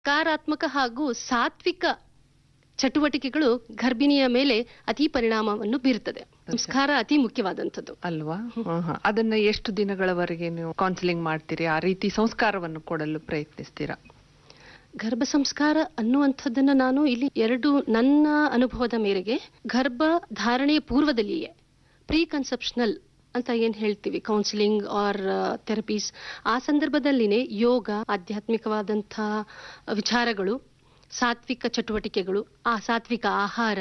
ಸಕಾರಾತ್ಮಕ ಹಾಗೂ ಸಾತ್ವಿಕ ಚಟುವಟಿಕೆಗಳು ಗರ್ಭಿಣಿಯ ಮೇಲೆ ಅತಿ ಪರಿಣಾಮವನ್ನು ಬೀರುತ್ತದೆ ಸಂಸ್ಕಾರ ಅತಿ ಮುಖ್ಯವಾದಂಥದ್ದು ಅಲ್ವಾ ಹ, ಹ. ಅದನ್ನ ಎಷ್ಟು ದಿನಗಳವರೆಗೆ ನೀವು ಕೌನ್ಸಿಲಿಂಗ್ ಮಾಡ್ತೀರಿ ಆ ರೀತಿ ಸಂಸ್ಕಾರವನ್ನು ಕೊಡಲು ಪ್ರಯತ್ನಿಸ್ತೀರಾ ಗರ್ಭ ಸಂಸ್ಕಾರ ಅನ್ನುವಂಥದ್ದನ್ನ ನಾನು ಇಲ್ಲಿ ಎರಡು ನನ್ನ ಅನುಭವದ ಮೇರೆಗೆ ಗರ್ಭ ಧಾರಣೆಯ ಪೂರ್ವದಲ್ಲಿಯೇ ಪ್ರೀ ಕನ್ಸೆಪ್ಷನಲ್ ಅಂತ ಏನ್ ಹೇಳ್ತೀವಿ ಕೌನ್ಸಿಲಿಂಗ್ ಆರ್ ಥೆರಪೀಸ್ ಆ ಸಂದರ್ಭದಲ್ಲಿನೇ ಯೋಗ ಆಧ್ಯಾತ್ಮಿಕವಾದಂಥ ವಿಚಾರಗಳು ಸಾತ್ವಿಕ ಚಟುವಟಿಕೆಗಳು ಆ ಸಾತ್ವಿಕ ಆಹಾರ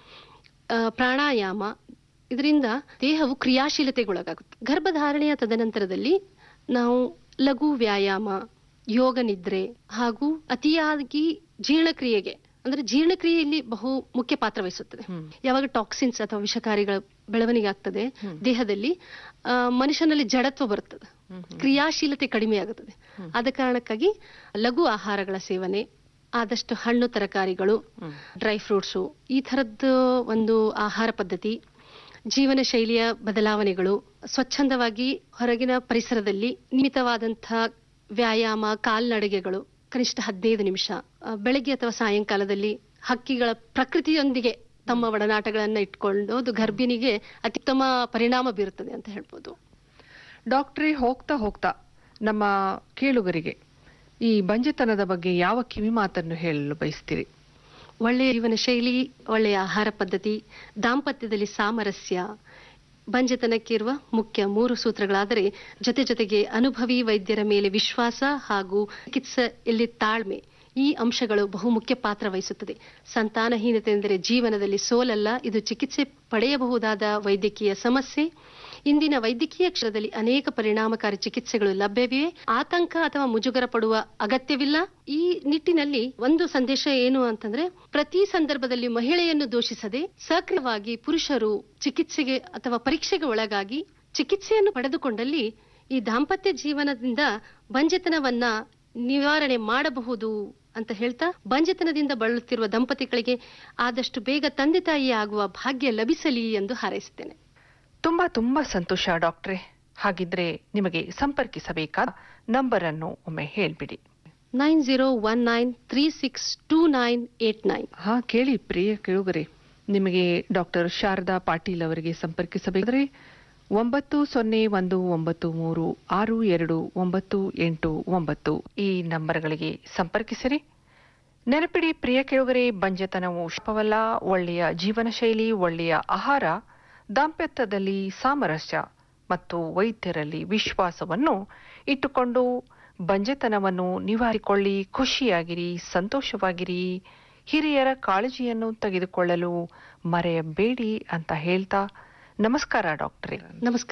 ಆ, ಪ್ರಾಣಾಯಾಮ ಇದರಿಂದ ದೇಹವು ಕ್ರಿಯಾಶೀಲತೆಗೊಳಗಾಗುತ್ತೆ ಗರ್ಭಧಾರಣೆಯ ತದನಂತರದಲ್ಲಿ ನಾವು ಲಘು ವ್ಯಾಯಾಮ ಯೋಗ ನಿದ್ರೆ ಹಾಗೂ ಅತಿಯಾಗಿ ಜೀರ್ಣಕ್ರಿಯೆಗೆ ಅಂದ್ರೆ ಜೀರ್ಣಕ್ರಿಯೆಯಲ್ಲಿ ಬಹು ಮುಖ್ಯ ಪಾತ್ರ ವಹಿಸುತ್ತದೆ ಹ್ಮ್. ಯಾವಾಗ ಟಾಕ್ಸಿನ್ಸ್ ಅಥವಾ ವಿಷಕಾರಿಗಳ ಬೆಳವಣಿಗೆ ಆಗ್ತದೆ ದೇಹದಲ್ಲಿ ಆ, ಮನುಷ್ಯನಲ್ಲಿ ಜಡತ್ವ ಬರುತ್ತದೆ ಕ್ರಿಯಾಶೀಲತೆ ಕಡಿಮೆ ಆಗುತ್ತದೆ ಆದ ಕಾರಣಕ್ಕಾಗಿ ಲಘು ಆಹಾರಗಳ ಸೇವನೆ ಆದಷ್ಟು ಹಣ್ಣು ತರಕಾರಿಗಳು ಡ್ರೈ ಫ್ರೂಟ್ಸು ಈ ಥರದ್ದು ಒಂದು ಆಹಾರ ಪದ್ಧತಿ ಜೀವನ ಶೈಲಿಯ ಬದಲಾವಣೆಗಳು ಸ್ವಚ್ಛಂದವಾಗಿ ಹೊರಗಿನ ಪರಿಸರದಲ್ಲಿ ನಿಯಮಿತವಾದಂಥ ವ್ಯಾಯಾಮ ಕಾಲ್ನಡಿಗೆಗಳು ಕನಿಷ್ಠ ಹದಿನೈದು ನಿಮಿಷ ಆ, ಬೆಳಗ್ಗೆ ಅಥವಾ ಸಾಯಂಕಾಲದಲ್ಲಿ ಹಕ್ಕಿಗಳ ಪ್ರಕೃತಿಯೊಂದಿಗೆ ತಮ್ಮ ಒಡನಾಟಗಳನ್ನ ಇಟ್ಕೊಂಡು ಅದು ಗರ್ಭಿಣಿಗೆ ಅತ್ಯುತ್ತಮ ಪರಿಣಾಮ ಬೀರುತ್ತದೆ ಅಂತ ಹೇಳ್ಬೋದು ಡಾಕ್ಟ್ರೇ ಹೋಗ್ತಾ ಹೋಗ್ತಾ ನಮ್ಮ ಕೇಳುಗರಿಗೆ ಈ ಬಂಜೆತನದ ಬಗ್ಗೆ ಯಾವ ಕಿವಿ ಮಾತನ್ನು ಹೇಳಲು ಬಯಸ್ತೀರಿ ಒಳ್ಳೆಯ ಜೀವನ ಶೈಲಿ ಒಳ್ಳೆಯ ಆಹಾರ ಪದ್ಧತಿ ದಾಂಪತ್ಯದಲ್ಲಿ ಸಾಮರಸ್ಯ ಬಂಜೆತನಕ್ಕಿರುವ ಮುಖ್ಯ ಮೂರು ಸೂತ್ರಗಳಾದರೆ ಜೊತೆ ಜೊತೆಗೆ ಅನುಭವಿ ವೈದ್ಯರ ಮೇಲೆ ವಿಶ್ವಾಸ ಹಾಗೂ ಚಿಕಿತ್ಸೆಯಲ್ಲಿ ತಾಳ್ಮೆ ಈ ಅಂಶಗಳು ಬಹುಮುಖ್ಯ ಪಾತ್ರ ವಹಿಸುತ್ತದೆ ಸಂತಾನಹೀನತೆ ಎಂದರೆ ಜೀವನದಲ್ಲಿ ಸೋಲಲ್ಲ ಇದು ಚಿಕಿತ್ಸೆ ಪಡೆಯಬಹುದಾದ ವೈದ್ಯಕೀಯ ಸಮಸ್ಯೆ ಇಂದಿನ ವೈದ್ಯಕೀಯ ಕ್ಷೇತ್ರದಲ್ಲಿ ಅನೇಕ ಪರಿಣಾಮಕಾರಿ ಚಿಕಿತ್ಸೆಗಳು ಲಭ್ಯವಿವೆ ಆತಂಕ ಅಥವಾ ಮುಜುಗರ ಪಡುವ ಅಗತ್ಯವಿಲ್ಲ ಈ ನಿಟ್ಟಿನಲ್ಲಿ ಒಂದು ಸಂದೇಶ ಏನು ಅಂತಂದ್ರೆ ಪ್ರತಿ ಸಂದರ್ಭದಲ್ಲಿ ಮಹಿಳೆಯನ್ನು ದೂಷಿಸದೆ ಸಕ್ರಿಯವಾಗಿ ಪುರುಷರು ಚಿಕಿತ್ಸೆಗೆ ಅಥವಾ ಪರೀಕ್ಷೆಗೆ ಒಳಗಾಗಿ ಚಿಕಿತ್ಸೆಯನ್ನು ಪಡೆದುಕೊಂಡಲ್ಲಿ ಈ ದಾಂಪತ್ಯ ಜೀವನದಿಂದ ಬಂಜೆತನವನ್ನ ನಿವಾರಣೆ ಮಾಡಬಹುದು ಅಂತ ಹೇಳ್ತಾ ಬಂಜೆತನದಿಂದ ಬಳಲುತ್ತಿರುವ ದಂಪತಿಗಳಿಗೆ ಆದಷ್ಟು ಬೇಗ ತಂದೆ ತಾಯಿ ಆಗುವ ಭಾಗ್ಯ ಲಭಿಸಲಿ ಎಂದು ಹಾರೈಸುತ್ತೇನೆ ತುಂಬಾ ತುಂಬಾ ಸಂತೋಷ ಡಾಕ್ಟ್ರೇ ಹಾಗಿದ್ರೆ ನಿಮಗೆ ಸಂಪರ್ಕಿಸಬೇಕಾದ ನಂಬರ್ ಅನ್ನು ಒಮ್ಮೆ ಹೇಳ್ಬಿಡಿ nine zero one nine three six two nine eight nine ಹಾ ಕೇಳಿ ಪ್ರಿಯ ಕೇಳುಗರೆ ನಿಮಗೆ ಡಾಕ್ಟರ್ ಶಾರದಾ ಪಾಟೀಲ್ ಅವರಿಗೆ ಸಂಪರ್ಕಿಸಬೇಕಾದ್ರೆ ಒಂಬತ್ತು ಸೊನ್ನೆ ಒಂದು ಒಂಬತ್ತು ಮೂರು ಆರು ಎರಡು ಒಂಬತ್ತು ಎಂಟು ಒಂಬತ್ತು ಈ ನಂಬರ್ಗಳಿಗೆ ಸಂಪರ್ಕಿಸಿರಿ ನೆನಪಿಡಿ ಪ್ರಿಯ ಕೇಳುಗರೆ ಬಂಜೆತನವು ಶಾಪವಲ್ಲ ಒಳ್ಳೆಯ ಜೀವನ ಶೈಲಿ ಒಳ್ಳೆಯ ಆಹಾರ ದಾಂಪತ್ಯದಲ್ಲಿ ಸಾಮರಸ್ಯ ಮತ್ತು ವೈದ್ಯರಲ್ಲಿ ವಿಶ್ವಾಸವನ್ನು ಇಟ್ಟುಕೊಂಡು ಬಂಜೆತನವನ್ನು ನಿವಾರಿಕೊಳ್ಳಿ ಖುಷಿಯಾಗಿರಿ ಸಂತೋಷವಾಗಿರಿ ಹಿರಿಯರ ಕಾಳಜಿಯನ್ನು ತೆಗೆದುಕೊಳ್ಳಲು ಮರೆಯಬೇಡಿ ಅಂತ ಹೇಳ್ತಾ ನಮಸ್ಕಾರ ಡಾಕ್ಟ್ರೇ ನಮಸ್ಕಾರ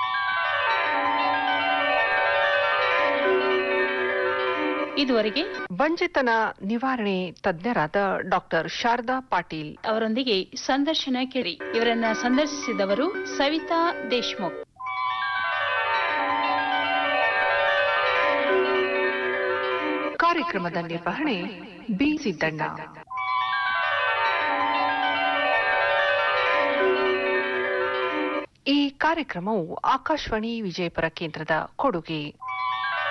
ಇದುವರೆಗೆ ಬಂಜೆತನ ನಿವಾರಣೆ ತಜ್ಞರಾದ ಡಾಕ್ಟರ್ ಶಾರದಾ ಪಾಟೀಲ್ ಅವರೊಂದಿಗೆ ಸಂದರ್ಶನ ಕೇಳಿ ಇವರನ್ನ ಸಂದರ್ಶಿಸಿದವರು ಸವಿತಾ ದೇಶ್ಮುಖ್ ಕಾರ್ಯಕ್ರಮದ ನಿರ್ವಹಣೆ ಬಿ ಸಿದ್ದಣ್ಣ ಈ ಕಾರ್ಯಕ್ರಮವು ಆಕಾಶವಾಣಿ ವಿಜಯಪುರ ಕೇಂದ್ರದ ಕೊಡುಗೆ